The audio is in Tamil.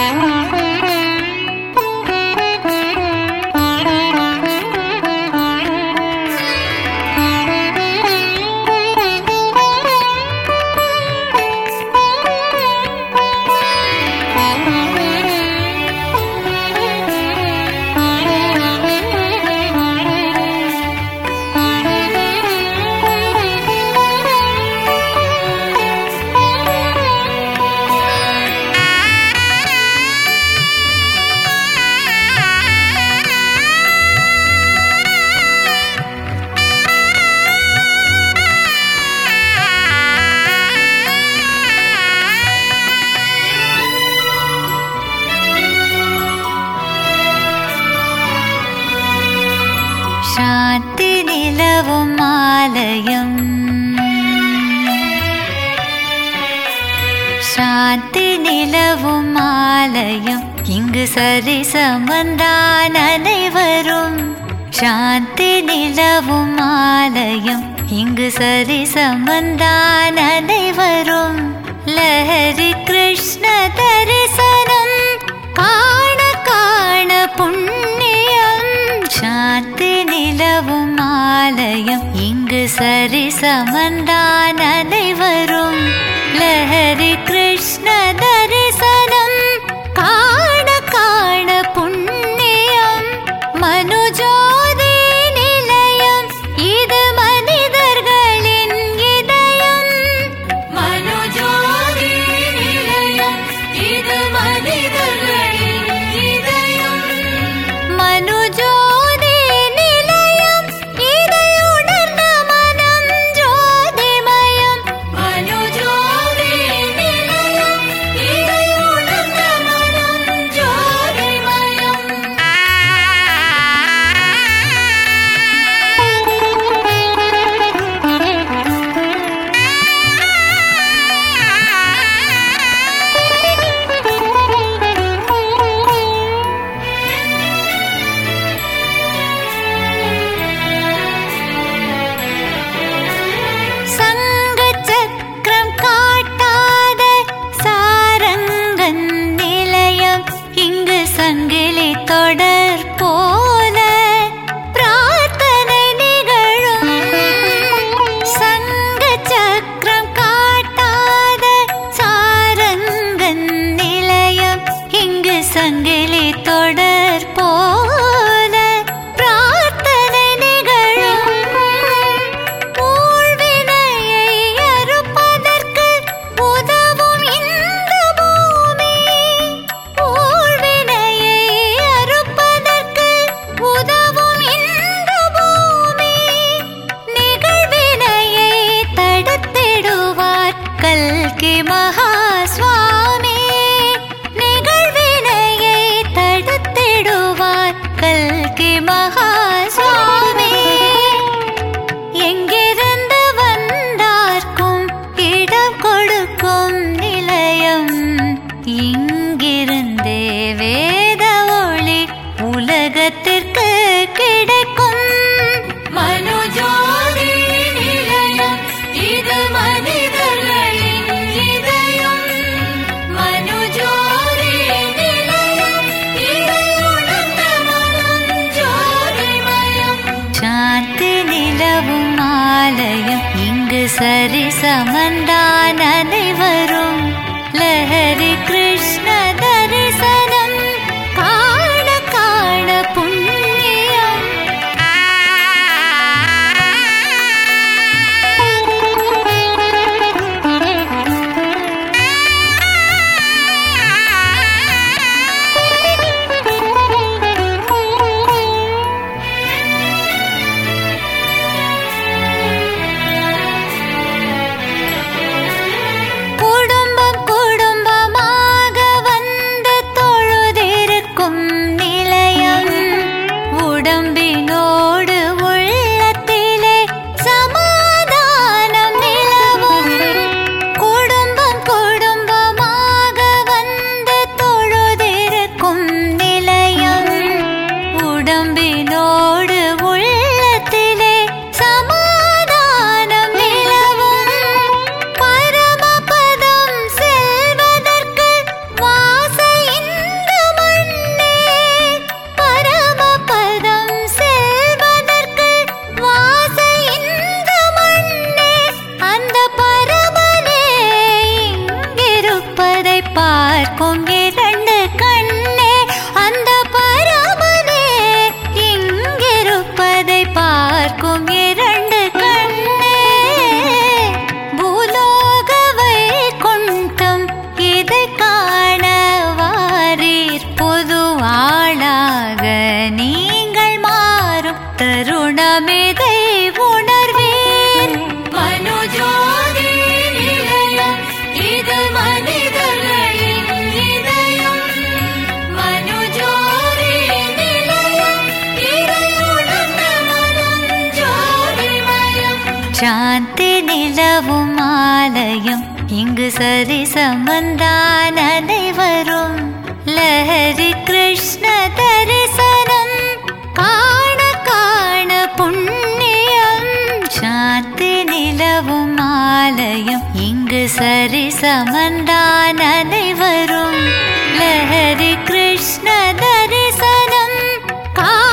சாந்தி நிலவும் ஆலயம் சாந்தி நிலவும் ஆலயம் இங்கு சரி சமந்தான் அனைவரும் சாந்தி நிலவும் ஆலயம் இங்கு சரி சமந்தான் அனைவரும் லஹரி கிருஷ்ண தரிசனம் காண காண புண்ணியம் சாந்தி நிலவும் ஆலயம் இங்கு சரி சமந்தான் அனைவரும் லஹரி கிருஷ்ண தரிசனம் காண காண புண்ணியம் மனுஜோதி நிலையம் இது மனிதர்களின் இதயம் மனுஜோதி நிலையம் இது மனிதர்களின் இதயம் மனுஜோதி நிலையம் இதை உணர்ந்த மனம் ஜோதிமயம் மனுஜோதி நிலையம் இதை உணர்ந்த மனம் ஜோதிமயம் சங்க சக்கரம் காட்டாத சாரங்கன் நிலையம் இங்கு சங்கிலி தொடர் போல பிரார்த்தனை நிகழும் சங்க சக்கரம் காட்டாத சாரங்கன் நிலையம் இங்கு சங்கிலி தொடர் போல பிரார்த்தனை நிகழும் ஊழ்வினையை அறுப்பதற்கு உதவும் இந்த பூமி ஊழ்வினையை அறுப்பதற்கு உதவும் இந்த பூமி நிகழ்வினையை தடுத்திடுவார் கல்கி மகா சுவாமி நிகழ்வினையை தடுத்திடுவார் கல்கி மகா சுவாமி எங்கிருந்து வந்தார்க்கும் இடம் கொடுக்கும் நிலையம் இங்கிருந்தே வேத ஒளி உலகத்திற்கு கிடைக்கும் மனுஜோதி நிலையம் இது மனிதர்களின் இதயம் மனுஜோதி நிலையம் இதை உணர்ந்த மனம் ஜோதிமயம் சாந்தி நிலவும் ஆலயம் இங்கு சரி சமந்தான் அனைவரும் லஹரி கிருஷ்ண தரிசனம் காண காண புண்ணியம் குடும்ப இங்கிருப்பதை பார்க்கும் இரண்டு கண்ணே அந்த பரமனே இங்கிருப்பதை பார்க்கும் இரண்டு கண்ணே பூலோக வைகுண்டம் இதை காண வாரீர் பொது ஆளாக நீங்கள் மாறும் தருணமிதை உணர்வீர் மனுஜோதி நிலையம் இது மனிதர்களின் இதயம் மனுஜோதி நிலையம் இதை உணர்ந்த மனம் ஜோதிமயம் சாந்தி நிலவும் ஆலயம் இங்கு சரி சமந்தான் அனைவரும் லஹரி கிருஷ்ண தரிசனம் காண காண புண்ணியம் சாந்தி நிலவும் ஆலயம் இங்கு சரி சமந்தான் அனைவரும் லஹரி கிருஷ்ண தரிசனம் காண